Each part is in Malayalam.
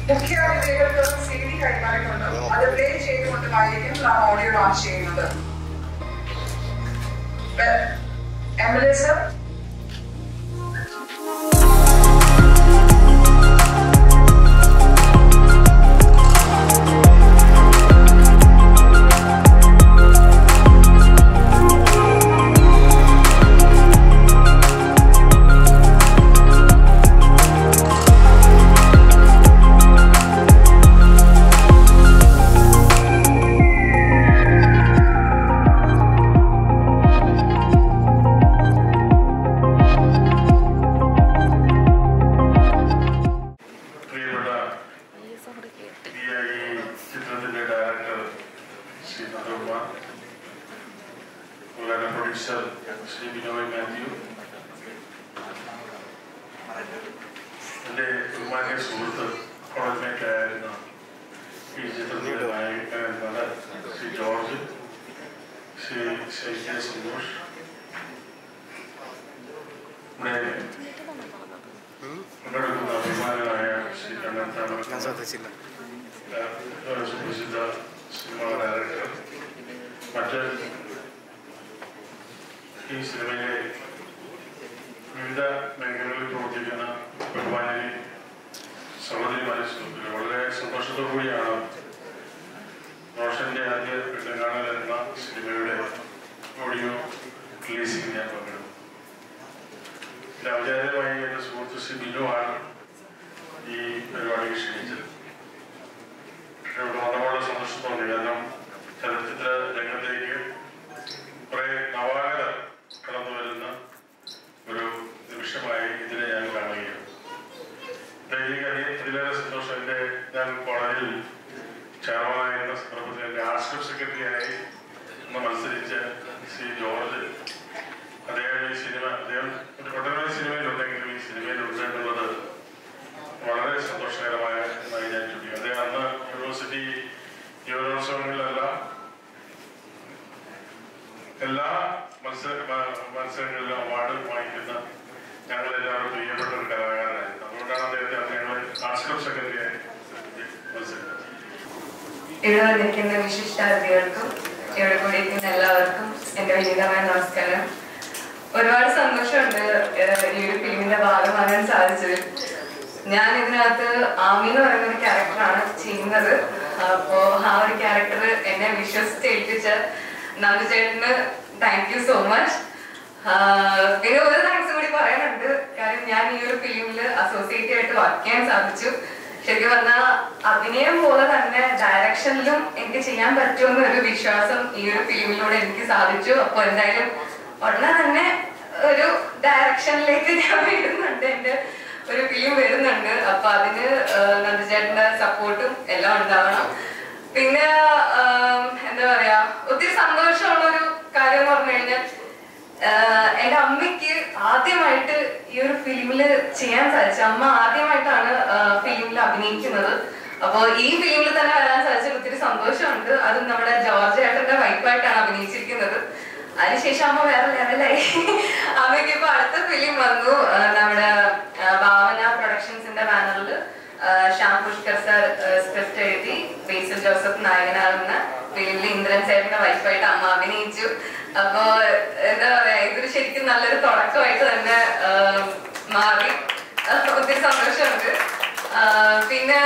മുഖ്യ അതിഥികൾക്ക് സി ഡി കൈമാറിക്കൊണ്ട് അത് പ്ലേ ചെയ്തുകൊണ്ടുമായിരിക്കും നാം ഓഡിയോ ലോഞ്ച് ചെയ്യുന്നത് എം എൽ എ സർ പ്രിയപ്പെട്ട ഈ ഈ ചിത്രത്തിന്റെ ഡയറക്ടർ ശ്രീ നന്ദകുമ അതുപോലെ പ്രൊഡ്യൂസർ ശ്രീ ബിനോയ് മാത്യു എൻ്റെ ബഹുമാന്യ സുഹൃത്ത് കോളേജിലേക്കായിരുന്ന ഈ ചിത്രത്തിന്റെ നായകനായിരുന്നത് ശ്രീ ജോർജ് ശ്രീ ശൈത്യ സന്തോഷ് ഇവിടെ പങ്കെടുക്കുന്ന അഭിമാനായ ശ്രീ കണ്ണൻ ഞാൻ ശ്രദ്ധിച്ചില്ല സുപ്രസിദ്ധ സിനിമ ഡയറക്ടർ മറ്റ് ഈ സിനിമയിലെ വിവിധ മേഖലകളിൽ പ്രവർത്തിക്കുന്ന ബഹുമാനി സഹോദരിമാരെ സുഹൃത്തുക്കൾ വളരെ സന്തോഷത്തോടു കൂടിയാണ് റോഷന്റെ ആദ്യ പെണ്ണുകാണൽ എന്ന സിനിമയുടെ ഓഡിയോ റിലീസിംഗ് ഞാൻ പങ്കെടുത്തു ഇത് ഔചാരികമായി എൻ്റെ സുഹൃത്ത് ശ്രീ ബിനു ആണ് ഈ പരിപാടിക്ക് ക്ഷണിച്ചത് പക്ഷെ ഇവിടെ വന്നപ്പോൾ സന്തോഷത്തോടെ കാരണം ചലച്ചിത്ര രംഗത്തേക്ക് കുറെ നവാഗതർ കടന്നു വരുന്ന ഒരു നിമിഷമായി ഇതിനെ ഞാൻ കാണുകയാണ് എനിക്ക് ഇതിലേറെ സന്തോഷം എൻ്റെ ഞാൻ കോളേജിൽ ചെയർമാനായിരുന്ന സന്ദർഭത്തിൽ എൻ്റെ ആർട്സ് സെക്രട്ടറിയായി ഒന്ന് മത്സരിച്ച ശ്രീ ജോർജ് അദ്ദേഹം ഈ സിനിമ അദ്ദേഹം ഒരു ഒട്ടനവധി സിനിമയിലുണ്ടെങ്കിലും ഈ സിനിമയിലുണ്ട് എന്നുള്ളത് വളരെ സന്തോഷകരമായ ഒന്നായി ഞാൻ ചൂണ്ടി അദ്ദേഹം അന്ന് യൂണിവേഴ്സിറ്റി യുവജനോത്സവങ്ങളിലെല്ലാം എല്ലാ മത്സര മ- മത്സരങ്ങളിലും അവാർഡ് വാങ്ങിക്കുന്ന ഞങ്ങൾ എല്ലാവരും പ്രിയപ്പെട്ട ഒരു കലാകാരനായിരുന്നു അതുകൊണ്ടാണ് അദ്ദേഹത്തെ അന്ന് ഞങ്ങൾ ആർട്സ് ക്ലബ് സെക്രട്ടറിയായി മത്സരിച്ചത് ഇവിടെ വന്നിരിക്കുന്ന വിശിഷ്ടാതിഥികൾക്കും ഇവിടെ കൂടിയിരിക്കുന്ന എല്ലാവർക്കും എന്റെ വിനീതമായ നമസ്കാരം ഒരുപാട് സന്തോഷമുണ്ട് ഏഹ് ഈ ഒരു ഫിലിമിന്റെ ഭാഗമാകാൻ സാധിച്ചതിൽ ഞാൻ ഇതിനകത്ത് ആമി എന്ന് പറയുന്ന ഒരു ക്യാരക്ടറാണ് ചെയ്യുന്നത് അപ്പോ ആ ഒരു ക്യാരക്ടർ എന്നെ വിശ്വസിച്ച് ഏൽപ്പിച്ച നന്ദുചേട്ടന് താങ്ക് യു സോ മച്ച് പിന്നെ ഒരു താങ്ക്സ് കൂടി പറയാനുണ്ട് കാര്യം ഞാൻ ഈ ഒരു ഫിലിമിൽ അസോസിയേറ്റ് ആയിട്ട് വർക്ക് ചെയ്യാൻ സാധിച്ചു ശരിക്കും പറഞ്ഞാൽ അഭിനയം പോലെ തന്നെ ഡയറക്ഷനിലും എനിക്ക് ചെയ്യാൻ പറ്റുമെന്ന ഒരു വിശ്വാസം ഈ ഒരു ഫിലിമിലൂടെ എനിക്ക് സാധിച്ചു അപ്പൊ എന്തായാലും ഉടനെ തന്നെ ഒരു ഡയറക്ഷനിലേക്ക് ഞാൻ വരുന്നുണ്ട് എന്റെ ഒരു ഫിലിം വരുന്നുണ്ട് അപ്പൊ അതിന് നന്ദചേട്ടന്റെ സപ്പോർട്ടും എല്ലാം ഉണ്ടാവണം പിന്നെ ആം, എന്താ പറയാ ഒത്തിരി സന്തോഷമുള്ള ഒരു കാര്യം എന്ന് പറഞ്ഞു കഴിഞ്ഞാൽ ആഹ് എന്റെ അമ്മയ്ക്ക് ആദ്യമായിട്ട് ഈ ഒരു ഫിലിമില് ചെയ്യാൻ സാധിച്ചു അമ്മ ആദ്യമായിട്ടാണ് ഫിലിമിൽ അഭിനയിക്കുന്നത് അപ്പൊ ഈ ഫിലിമിൽ തന്നെ വരാൻ സാധിച്ചതിൽ ഒത്തിരി സന്തോഷമുണ്ട് അതും നമ്മുടെ ജോർജ് ഏട്ടന്റെ വൈഫായിട്ടാണ് അഭിനയിച്ചിരിക്കുന്നത് അതിനുശേഷം അമ്മ വേറെ ലെവലായി അമ്മയ്ക്ക് ഇപ്പൊ അടുത്ത ഫിലിം വന്നു ആഹ് നമ്മുടെ ആഹ് ഭാവന പ്രൊഡക്ഷൻസിന്റെ ബാനറിൽ ശ്യാം പുഷ്കർ സാർ സ്ക്രിപ്റ്റ് എഴുതി ബേസിൽ ജോസഫ് നായകനാകുന്ന ഫിലിമിൽ ഇന്ദ്രൻ സാറിന്റെ വൈഫായിട്ട് അമ്മ അഭിനയിച്ചു അപ്പോ എന്താ പറയാ ഇതൊരു ശരിക്കും നല്ലൊരു തുടക്കമായിട്ട് തന്നെ ആഹ് മാറി അപ്പൊ ഒത്തിരി സന്തോഷമുണ്ട് ആഹ് പിന്നെ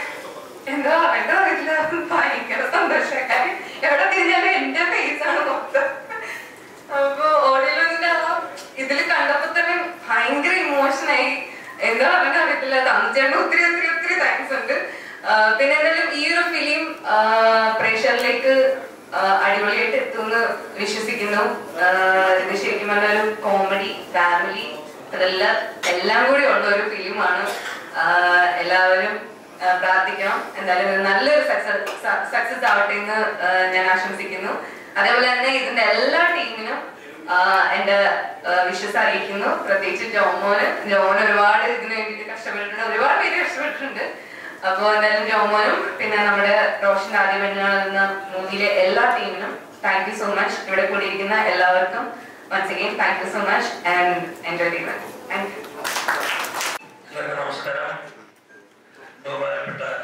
എന്താ എന്താ അറിയില്ല ഭയങ്കര സന്തോഷക്കാരി എവിടെ തിരിഞ്ഞാലും എന്റെ ഫേസ് ആണ് മൊത്തം അപ്പൊ ഓഡിയോയിലെ ഇതിൽ കണ്ടപ്പോ തന്നെ ഭയങ്കര ഇമോഷനായി എന്താ പറയാൻ അറിയത്തില്ല തമിച്ചേട്ടന് ഒത്തിരി ഒത്തിരി ഒത്തിരി താങ്ക്സ് ഉണ്ട് ആ, പിന്നെ എന്തായാലും ഈ ഒരു ഫിലിം പ്രേക്ഷകരിലേക്ക് ആ, അടിപൊളിയായിട്ട് എത്തുമെന്ന് വിശ്വസിക്കുന്നു ആ, ഇത് ശരിക്കും പറഞ്ഞ ഒരു കോമഡി ഫാമിലി അതെല്ലാം എല്ലാം കൂടി ഉള്ള ഒരു ഫിലിമാണ് എല്ലാവരും ആ, പ്രാർത്ഥിക്കണം എന്തായാലും ഇത് നല്ലൊരു സക്സസ് സക്സസ് ആവട്ടെ എന്ന് ആ, ഞാൻ ആശംസിക്കുന്നു അതേപോലെ തന്നെ ഇതിന്റെ എല്ലാ ടീമിനും എന്റെ വിശ്വസ് അറിയിക്കുന്നു പ്രത്യേകിച്ച് ജോമോന് ജോമോൻ ഒരുപാട് ഇതിനു വേണ്ടിയിട്ട് കഷ്ടപ്പെട്ടിട്ടുണ്ട് ഒരുപാട് പേര് കഷ്ടപ്പെട്ടിട്ടുണ്ട് അപ്പൊ എന്തായാലും ജോമോനും പിന്നെ നമ്മുടെ റോഷൻ ആദ്യമെന്നാൾ എന്ന മൂവിയിലെ എല്ലാ ടീമിനും താങ്ക് യു സോ മച്ച് ഇവിടെ കൂടിയിരിക്കുന്ന എല്ലാവർക്കും once again thank you so much and enjoy the thank you എല്ലാവർക്കും നമസ്കാരം ബഹുമാനപ്പെട്ട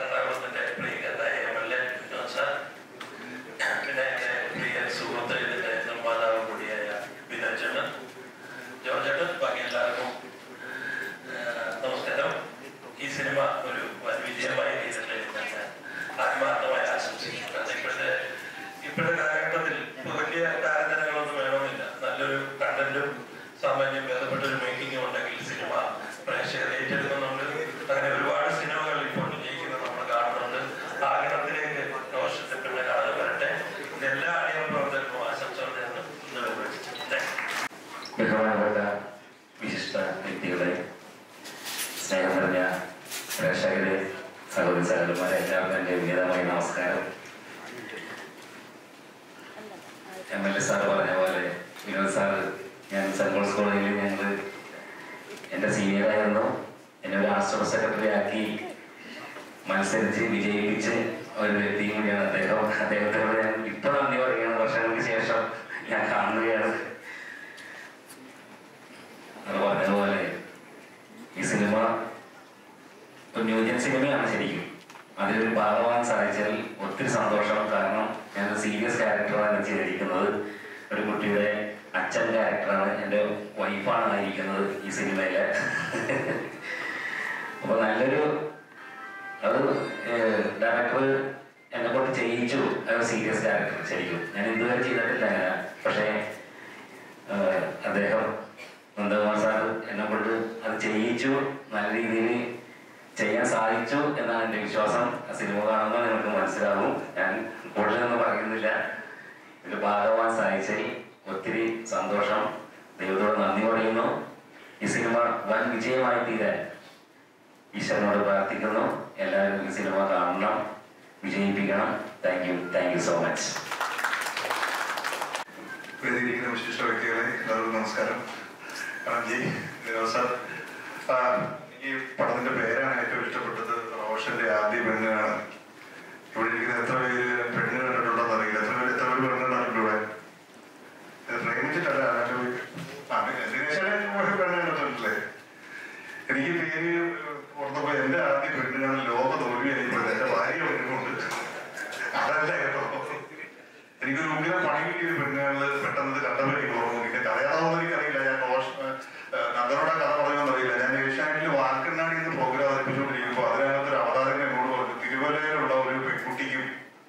ഒരു വൻ വിജയമായി തീരട്ടെ എന്ന് ഞാൻ ആത്മാർത്ഥമായി ആശംസിക്കുന്നു കാരണം ഇപ്പോഴത്തെ ഇപ്പോഴത്തെ കാലഘട്ടത്തിൽ ഇപ്പൊ വലിയ താരതമ്യങ്ങളൊന്നും വേണമെന്നില്ല നല്ലൊരു കണ്ടന്റും സാമാന്യം ഭേദപ്പെട്ട ഒരു മേക്കിംഗും ഉണ്ടെങ്കിൽ സിനിമ പ്രേക്ഷകർ ഏറ്റെടുക്കുന്നുണ്ട് അങ്ങനെ ഒരുപാട് സിനിമകൾ ഇപ്പോൾ വിജയിക്കുന്നത് നമ്മൾ കാണുന്നുണ്ട് ആ ഗണത്തിലേക്ക് ദോഷത്തെ പിന്നെ കാണാൻ വരട്ടെ ഇത് എല്ലാ അണിയറ പ്രവർത്തകർക്കും ആശംസകൾ നേർന്ന് താങ്ക് യു ബഹുമാനപ്പെട്ട വിശിഷ്ട വ്യക്തികളെ സ്നേഹം നിറഞ്ഞ പ്രേക്ഷകരെ സഹോദരി സഹോദരന്മാരെ എല്ലാവർക്കും എൻ്റെ വിനീതമായ നമസ്കാരം എം എൽ എ സാറ് പറഞ്ഞ പോലെ വിനോദ് സാറ് ഞാൻ സെൻട്രൽ കോളേജ് കോളേജിൽ ഞങ്ങൾ എൻ്റെ സീനിയറായിരുന്നു എന്നെ ഒരു ആശ്രമ സെക്രട്ടറി ആക്കി മത്സരിച്ച് വിജയിപ്പിച്ച് ഒരു വ്യക്തിയും കൂടിയാണ് അദ്ദേഹം അദ്ദേഹത്തിനോട് ഞാൻ ഇപ്പോൾ നന്ദി പറയുകയാണ് വർഷങ്ങൾക്ക് ശേഷം ഞാൻ കാണുകയാണ് അത് പറഞ്ഞതുപോലെ ഈ സിനിമ ഒരു ന്യൂജൻ സിനിമയാണ് ശരിക്കും അതിലൊരു ഭാഗമാകാൻ സാധിച്ചതിൽ ഒത്തിരി സന്തോഷം കാരണം ഞാൻ സീരിയസ് ക്യാരക്ടറാണ് ചെയ്തിരിക്കുന്നത് ഒരു കുട്ടിയുടെ അച്ഛൻ ക്യാരക്ടറാണ് എൻ്റെ വൈഫാണ് ആയിരിക്കുന്നത് ഈ സിനിമയിലെ അപ്പൊ നല്ലൊരു അത് ഡയറക്ടർ എന്നെ കൊണ്ട് ചെയ്യിച്ചു സീരിയസ് ക്യാരക്ടർ ശരിക്കും ഞാൻ ഇതുവരെ ചെയ്തിട്ടില്ല അങ്ങനെ പക്ഷേ ഏഹ് അദ്ദേഹം നന്ദകുമാർ സാർ എന്നെ കൊണ്ട് അത് ചെയ്യിച്ചു നല്ല രീതിയിൽ ചെയ്യാൻ സാധിച്ചു എന്നാണ് എൻ്റെ വിശ്വാസം ആ സിനിമ കാണുമ്പോൾ നിങ്ങൾക്ക് മനസ്സിലാവും ഞാൻ കൂടുതലൊന്നും പറയുന്നില്ല ഇതിൽ ഭാഗമാൻ സാധിച്ചതിൽ ഒത്തിരി സന്തോഷം ദൈവത്തോട് നന്ദി പറയുന്നു ഈ സിനിമ വൻ വിജയമായി തീരാൻ ഈശ്വരനോട് പ്രാർത്ഥിക്കുന്നു എല്ലാവരും ഈ സിനിമ കാണണം വിജയിപ്പിക്കണം thank you thank you so much വേദിയിരിക്കുന്ന വിശിഷ്ട വ്യക്തികളെ എല്ലാവർക്കും നമസ്കാരം ജി സാർ ആ, ഈ പടത്തിന്റെ പേരാണ് ഏറ്റവും ഇഷ്ടപ്പെട്ടത് റോഷന്റെ ആദ്യ പെണ്ണുകളാണ് ഇവിടെ ഇരിക്കുന്ന എത്ര പേര് പെണ്ണ് കണ്ടിട്ടുണ്ടെന്ന് അറിയില്ല എത്ര പേര് എത്ര പേര് പെണ്ണ് കണ്ടിട്ടുണ്ട് ഇവിടെ ഇത് പ്രേമിച്ചിട്ടല്ല ഞാൻ ചോദിക്കും. ആ, പിന്നെ ദിനേശനെ ഒരു പെണ്ണ് കണ്ടിട്ടുണ്ടല്ലേ എനിക്ക് പേര് ഓർത്തപ്പോ എന്റെ ആദ്യ പെണ്ണുകാണ് ലോക തോൽവിയായിപ്പോയത് എന്റെ ഭാര്യ പെണ്ണുകൊണ്ട് അതല്ല കേട്ടോ എനിക്കൊരു ഉഗ്രം പണി കിട്ടിയ പെണ്ണുകളിൽ പെട്ടെന്ന് കണ്ടപ്പോൾ എനിക്ക് ഓർമ്മ എനിക്ക് കഥയാണെന്ന് എനിക്കറിയില്ല ഞാൻ റോഷ് നന്ദനോടെ കഥ പറയുമെന്ന് അറിയില്ല ഞാൻ ഏഷ്യാനെറ്റിൽ വാർക്കണ്ണാടി എന്ന് പ്രോഗ്രാം അവതരിപ്പിച്ചുകൊണ്ടിരിക്കുമ്പോൾ അതിനകത്ത് ഒരു അവതാരകൻ എന്നോട് പറഞ്ഞു തിരുവല്ലയിലുള്ള ഒരു പെൺകുട്ടിക്കും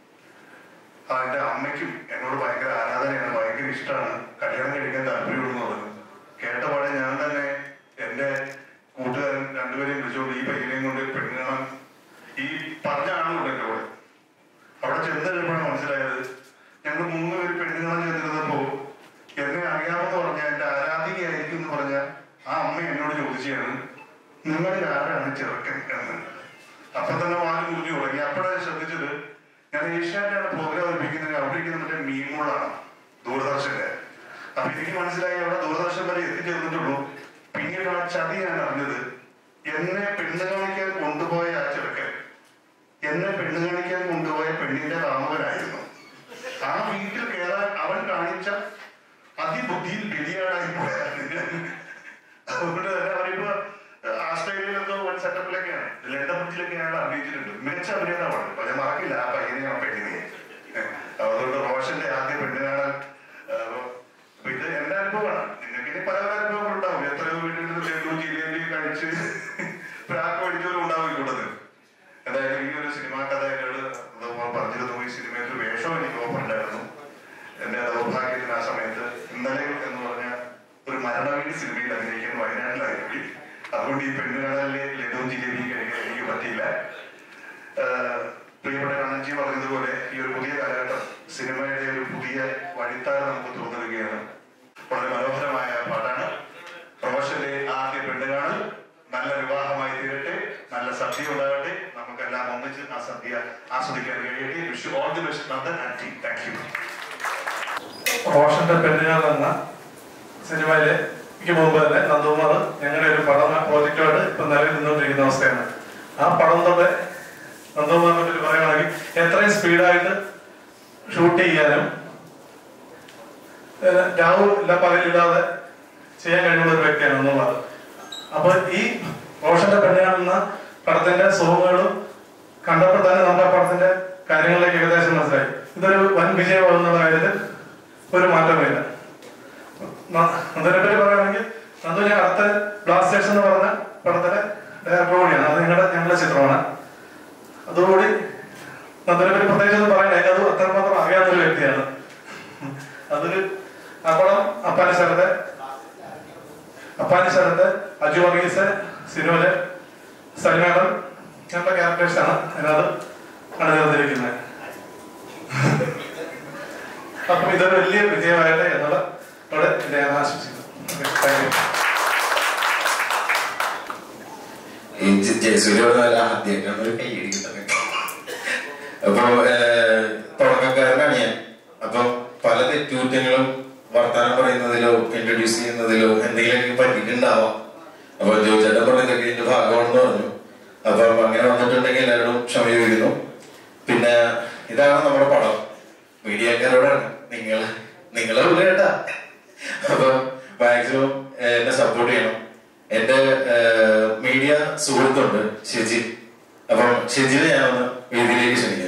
ആ എന്റെ അമ്മയ്ക്കും എന്നോട് ഭയങ്കര ആരാധനയാണ് ഭയങ്കര ഇഷ്ടമാണ് കല്യാണം കഴിക്കാൻ താല്പര്യമുണ്ടെന്ന് പറഞ്ഞു കേട്ടപാടെ ഞാൻ തന്നെ എന്റെ കൂട്ടുകാരൻ രണ്ടുപേരെയും വിളിച്ചുകൊണ്ട് ഈ പയ്യനെയും കൊണ്ട് പെണ്ണ് കാണാൻ ഈ പറഞ്ഞ ആളുണ്ട് എന്റെ കൂടെ അവിടെ ചെന്ന് കഴിഞ്ഞപ്പോഴാണ് മനസ്സിലായത് ഞങ്ങൾ മൂന്ന് പേര് പെണ്ണ് കാണാൻ ചെന്നിരുന്നപ്പോ എന്നെ അറിയാമെന്ന് പറഞ്ഞ എന്റെ ആരാധികയായിരിക്കും എന്ന് പറഞ്ഞ ആ അമ്മ എന്നോട് ചോദിച്ചാണ് നിങ്ങളിൽ ആരാണ് ചെറുക്കൻ എന്ന് അപ്പൊ തന്നെ വാല് മുറിഞ്ഞു തുടങ്ങി അപ്പോഴാണ് ശ്രദ്ധിച്ചത് ഞാൻ ഏഷ്യാനെറ്റാണ് പ്രോഗ്രാം അവതരിപ്പിക്കുന്നത് അവിടെ ഇരിക്കുന്ന മറ്റേ മീമുകളാണ് ദൂരദർശന്റെ അപ്പൊ എനിക്ക് മനസ്സിലായി അവിടെ ദൂരദർശൻ വരെ എത്തിച്ചേർന്നിട്ടുള്ളൂ പിന്നീട് ആ ചതി ഞാൻ അറിഞ്ഞത് എന്നെ പെണ്ണ് കാണിക്കാൻ കൊണ്ടുപോയ ആ ചെറുക്കൻ എന്നെ പെണ്ണ് കാണിക്കാൻ കൊണ്ടുപോയ പെണ്ണിന്റെ കാമുകനായിരുന്നു ആ വീട്ടിൽ കയറാൻ അവൻ കാണിച്ച അതിബുദ്ധിയിൽ ബലിയാടായി പോയായിരുന്നു ഞാൻ. അതുകൊണ്ട് തന്നെ അവരിപ്പോ ആസ്ട്രേലിയയിലൊക്കെ വൺ സെറ്റപ്പിലൊക്കെയാണ് ലണ്ടൻ ബ്രിഡ്ജിലൊക്കെ ഞാൻ അഭിനയിച്ചിട്ടുണ്ട് മികച്ച അഭിനേതാവാണ് അപ്പൊ ഞാൻ മറക്കില്ല ആ പയ്യനെ ആ പെണ്ണിനെ ഏഹ്. അതുകൊണ്ട് റോഷന്റെ ആദ്യ പെണ്ണ് കാണാൻ ഏഹ്, അപ്പൊ ഇത് എന്റെ അനുഭവമാണ് നിങ്ങൾക്ക് ഇനി പല പല അനുഭവങ്ങൾ ഉണ്ടാവും എത്രയോ വീട്ടിൽ നിന്ന് ലഡു ജിലേബി കഴിച്ച് പ്രാക്ക് പഠിച്ചവരും ഉണ്ടാവും ഈ കൂട്ടത്തിൽ എന്തായാലും ഈ ഒരു സിനിമാ കഥ എന്നോട് നമ്മൾ പറഞ്ഞിരുന്നു ഈ സിനിമയിൽ ഒരു വേഷം എനിക്ക് ഓഫർ ഉണ്ടായിരുന്നു എന്റെ ദൗർഭാഗ്യത്തിന് ആ സമയത്ത് ഇന്നലെ എന്ന് പറഞ്ഞ ഒരു മരണവീട് സിനിമയിൽ അഭിനയിക്കാൻ വയനാട്ടിലായിരുന്നു അതുകൊണ്ട് ഈ പെണ്ണുകാണലിലെ ലഡുവും ജിലേബിയും കഴിക്കാൻ എനിക്ക് പറ്റിയില്ല ആഹ് പ്രിയപ്പെട്ട കണ്ണൻജി പറഞ്ഞതുപോലെ ഈ ഒരു പുതിയ കാലഘട്ടം സിനിമയുടെ ഒരു പുതിയ വഴിത്താര നമുക്ക് തുറന്നിടുകയാണ് വളരെ മനോഹരമായ പാട്ടാണ് റോഷന്റെ ആദ്യ പെണ്ണുകാണൽ നല്ല വിവാഹമായി തീരട്ടെ നല്ല സദ്യ ഉണ്ടാകട്ടെ നമുക്കെല്ലാം ഒന്നിച്ച് ആ സദ്യ ആസ്വദിക്കാൻ കഴിയട്ടെ Vishu all the best Nandan and team thank you റോഷന്റെ പെണ്ണുകൾ എന്ന സിനിമയിലെ എനിക്ക് മുമ്പ് തന്നെ നന്ദകുമാർ ഞങ്ങളുടെ ഒരു പടം പ്രോജക്റ്റുമായിട്ട് ഇപ്പൊ നിലവിൽ നിന്നുകൊണ്ടിരിക്കുന്ന അവസ്ഥയാണ് ആ പടം തൊട്ട് നന്ദകുമാറിനെ പറ്റി പറയുകയാണെങ്കിൽ എത്രയും സ്പീഡായിട്ട് ഷൂട്ട് ചെയ്യാനും ഏഹ് രാവും ഇല്ല പകലില്ലാതെ ചെയ്യാൻ കഴിവുള്ള ഒരു വ്യക്തിയാണ് നന്ദകുമാർ അപ്പൊ ഈ റോഷന്റെ പെണ്ണുകൾ എന്ന പടത്തിന്റെ സോങ്ങുകളും കണ്ടപ്പോൾ തന്നെ നമുക്ക് ആ പടത്തിന്റെ കാര്യങ്ങളിലേക്ക് ഏകദേശം മനസ്സിലായി ഇതൊരു വൻ വിജയമാകുന്നുള്ള കാര്യത്തിൽ ഒരു മാറ്റമില്ല നന്ദനെ പറ്റി പറയുകയാണെങ്കിൽ നന്ദു ഞാൻ അടുത്ത ബ്ലാസ്റ്റേഴ്സ് എന്ന് പറഞ്ഞ പടത്തിലെ ഡയറക്ടർ കൂടിയാണ് അത് നിങ്ങളുടെ ഞങ്ങളുടെ ചിത്രമാണ് അതോടുകൂടി നന്ദനെ പറ്റി പ്രത്യേകിച്ച് ഒന്നും പറയണ്ട എനിക്ക് അത് അത്രമാത്രം അറിയാത്തൊരു വ്യക്തിയാണ് ഉം. അതൊരു ആ പടം അപ്പാനി സ്ഥലത്തെ അപ്പാനി സ്ഥലത്ത് അജു വർഗീസ് സിനുവില് സൽമാനം ഞങ്ങളുടെ ക്യാരക്ടേഴ്സാണ് അതിനകത്ത് അണിനിർന്നിരിക്കുന്നത് അപ്പം ഇതൊരു വലിയ വിജയമായിട്ട് എന്നുള്ള അവിടെ എന്നെ ഞാൻ ആശംസിക്കുന്നു താങ്ക് യു ഈ ജെ- ജയസൂര്യോട് നല്ല ആദ്യമായിട്ടാണ് ഒരു കൈ ഇടിക്കുന്നത് അപ്പൊ ഏഹ്, തുടക്കക്കാരനാണ് ഞാൻ അപ്പൊ പല തെറ്റുകുറ്റങ്ങളും വർത്തമാനം പറയുന്നതിലോ ഇൻട്രൊഡ്യൂസ് ചെയ്യുന്നതിലോ എന്തെങ്കിലും എനിക്ക് പറ്റിയിട്ടുണ്ടാവാം അപ്പൊ ജോചേട്ടൻ പറഞ്ഞതൊക്കെ ഇതിന്റെ ഭാഗമാണെന്ന് പറഞ്ഞു അപ്പൊ അങ്ങനെ വന്നിട്ടുണ്ടെങ്കിൽ എല്ലാവരോടും ക്ഷമ ചോദിക്കുന്നു പിന്നെ ഇതാണ് നമ്മുടെ പടം മീഡിയക്കാരോടാണ് നിങ്ങൾ നിങ്ങളെ വിളി കേട്ടാ അപ്പൊ മാക്സിമം എന്നെ സപ്പോർട്ട് ചെയ്യണം എന്റെ മീഡിയ സുഹൃത്തുണ്ട് ഷിജി അപ്പം ഷിജിനെ ഞാൻ ഒന്ന് വേദിയിലേക്ക് ക്ഷണിക്കുന്നത്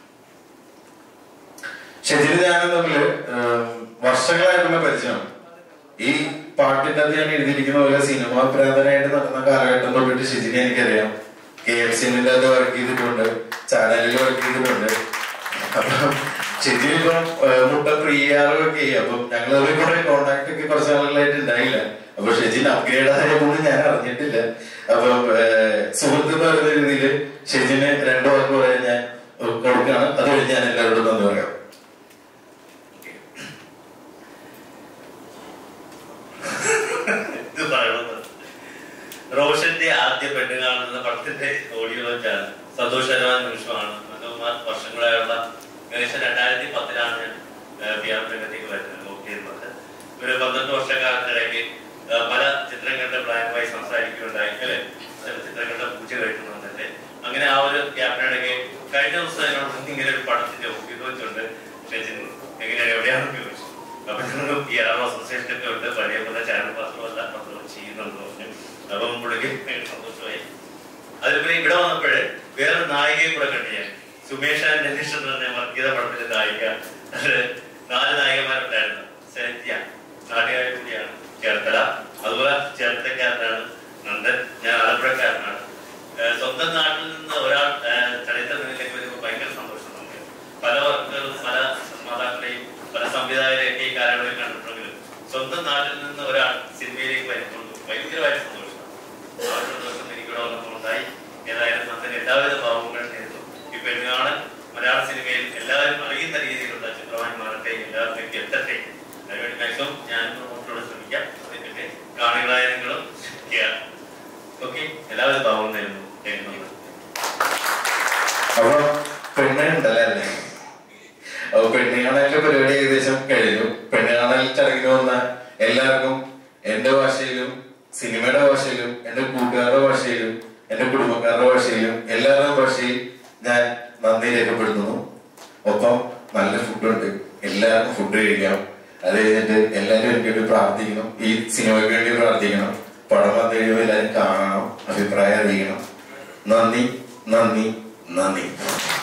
ഷിജിന് ഞാൻ തമ്മില് ഏഹ്, വർഷങ്ങളായിട്ടുള്ള പരിചയമാണ് ഈ പാട്ടിന്റെ അത് ഞാൻ എഴുതിയിരിക്കുന്ന പോലെ സിനിമ പ്രാന്തനായിട്ട് നടന്ന കാലഘട്ടം തൊട്ടിട്ട് ഷിജിനെ എനിക്കറിയാം കെ എഫ് സിന്റെ അത് വർക്ക് ചെയ്തിട്ടുണ്ട് ചാനലിൽ വർക്ക് ചെയ്തിട്ടുണ്ട് അപ്പം ഷിജി ഇപ്പം ഏഹ്, മുട്ട പ്രിയാറൊക്കെ ചെയ്യും അപ്പം ഞങ്ങൾ തമ്മിൽ കുറെ കോണ്ടാക്ട് ഒക്കെ കുറച്ച് നാളുകളായിട്ട് ഉണ്ടായില്ല അപ്പൊ ഷെജിൻ അപ്ഗ്രേഡ് ആയതൊന്നും ഞാൻ അറിഞ്ഞിട്ടില്ല അപ്പം ഏഹ്, സുഹൃത്ത് എന്ന് പറയുന്ന രീതിയിൽ ഷെജിന് രണ്ടു വാക്ക് പറയാൻ ഞാൻ കൊടുക്കുകയാണ് അത് കഴിഞ്ഞ് ഞാൻ എല്ലാവരോടും നന്ദി പറയാം ഇത് പറയണത് റോഷന്റെ ആദ്യ പെണ്ണ് കാണുന്ന പടത്തിന്റെ ഓഡിയോ ലോഞ്ചാണ് സന്തോഷകരമായ നിമിഷമാണ് മനോഹർമാർ വർഷങ്ങളായുള്ള ഏകദേശം രണ്ടായിരത്തി പത്തിലാണ് ഞാൻ ബിയാർ രംഗത്തേക്ക് വരുന്നത് വർക്ക് ചെയ്യുന്നത് ഒരു പന്ത്രണ്ട് വർഷക്കാലത്തിടയ്ക്ക് ആ, പല ചിത്രങ്ങളുടെ പ്ലാനുമായി സംസാരിക്കുകയുണ്ടായി അല്ലെ ചില ചിത്രങ്ങളുടെ പൂജ കഴിക്കുന്നുണ്ടല്ലേ അങ്ങനെ ആ ഒരു ഗ്യാപ്പിനിടയ്ക്ക് കഴിഞ്ഞ ദിവസം എന്നോട് ഇങ്ങനെ ഒരു പടത്തിന്റെ ഓഫീസ് വെച്ചുണ്ട് ഷെജിൻ എങ്ങനെയാണ് എവിടെയാണെന്ന് ചോദിച്ചു അപ്പൊ ഞങ്ങൾ ഈ എറണാകുളം അസോസിയേഷൻ ഒക്കെ ഉണ്ട് പഴയ പോലെ ചാനൽ പത്രമല്ല പത്രം ചെയ്യുന്നുണ്ട് പറഞ്ഞു അപ്പം പുള്ളിക്ക് ഭയങ്കര സന്തോഷമായി അതിലുപരി ഇവിടെ വന്നപ്പോഴേ വേറെ നായികയെ കൂടെ കണ്ടു ഞാൻ സുമേഷ് ആൻഡ് രതീഷ് എന്ന് പറഞ്ഞ വർഗീത പടത്തിലെ നായിക അതില് നാല് നായികമാരുണ്ടായിരുന്നു സെലക്യ നാട്ടുകാരി കൂടിയാണ് ചേർത്തല അതുപോലെ ചേർത്തക്കാരനാണ് നന്ദൻ ഞാൻ ആലപ്പുഴക്കാരനാണ് ഏഹ് സ്വന്തം നാട്ടിൽ നിന്ന് ഒരാൾ ഏഹ് ചരിത്ര മുന്നിലേക്ക് വരുമ്പോൾ ഭയങ്കര സന്തോഷം നമുക്ക് പല വർക്കുകളും പല നിർമ്മാതാക്കളെയും പല സംവിധായകരെയൊക്കെ ഈ കാലയളവിൽ കണ്ടിട്ടുണ്ടെങ്കിലും സ്വന്തം നാട്ടിൽ നിന്ന് ഒരാൾ സിനിമയിലേക്ക് വരുമ്പോൾ ഭയങ്കരമായ സന്തോഷമാണ് ആ ഒരു സന്തോഷം എനിക്കിവിടെ വന്നപ്പോൾ ഉണ്ടായി ഏതായാലും നന്ദൻ എല്ലാവിധ ഭാവങ്ങളും നേരുന്നു ഈ പെണ്ണുകാണൻ മലയാള സിനിമയിൽ എല്ലാവരും അറിയുന്ന രീതിയിലുള്ള ചിത്രമായി മാറട്ടെ എല്ലാവരിലേക്ക് എത്തട്ടെ അതിനുവേണ്ടി മാക്സിമം ഞാൻ മുന്നോട്ട് ശ്രമിക്കാം അതിന്റെ കാണികളായ നിങ്ങളും ഓക്കെ എല്ലാവിധ ഭാവവും നേരുന്നു നേരുന്നു അപ്പൊ പെണ്ണ് ഉണ്ടല്ലേ അല്ലേ അപ്പൊ പെണ്ണ് കാണലിന്റെ പരിപാടി ഏകദേശം കഴിഞ്ഞു പെണ്ണ് കാണൽ ചടങ്ങിന് വന്ന എല്ലാവർക്കും എന്റെ ഭാഷയിലും സിനിമയുടെ ഭാഷയിലും എന്റെ കൂട്ടുകാരുടെ ഭാഷയിലും എന്റെ കുടുംബക്കാരുടെ ഭാഷയിലും എല്ലാവരുടെയും ഭാഷയിൽ ഞാൻ നന്ദി രേഖപ്പെടുത്തുന്നു ഒപ്പം നല്ല ഫുഡുണ്ട് എല്ലാവർക്കും ഫുഡ് കഴിക്കാം അത് കഴിഞ്ഞിട്ട് എല്ലാവരും എനിക്ക് വേണ്ടി പ്രാർത്ഥിക്കണം ഈ സിനിമയ്ക്ക് വേണ്ടി പ്രാർത്ഥിക്കണം പടം വന്നു കഴിയുമ്പോൾ എല്ലാവരും കാണണം അഭിപ്രായം അറിയിക്കണം നന്ദി നന്ദി നന്ദി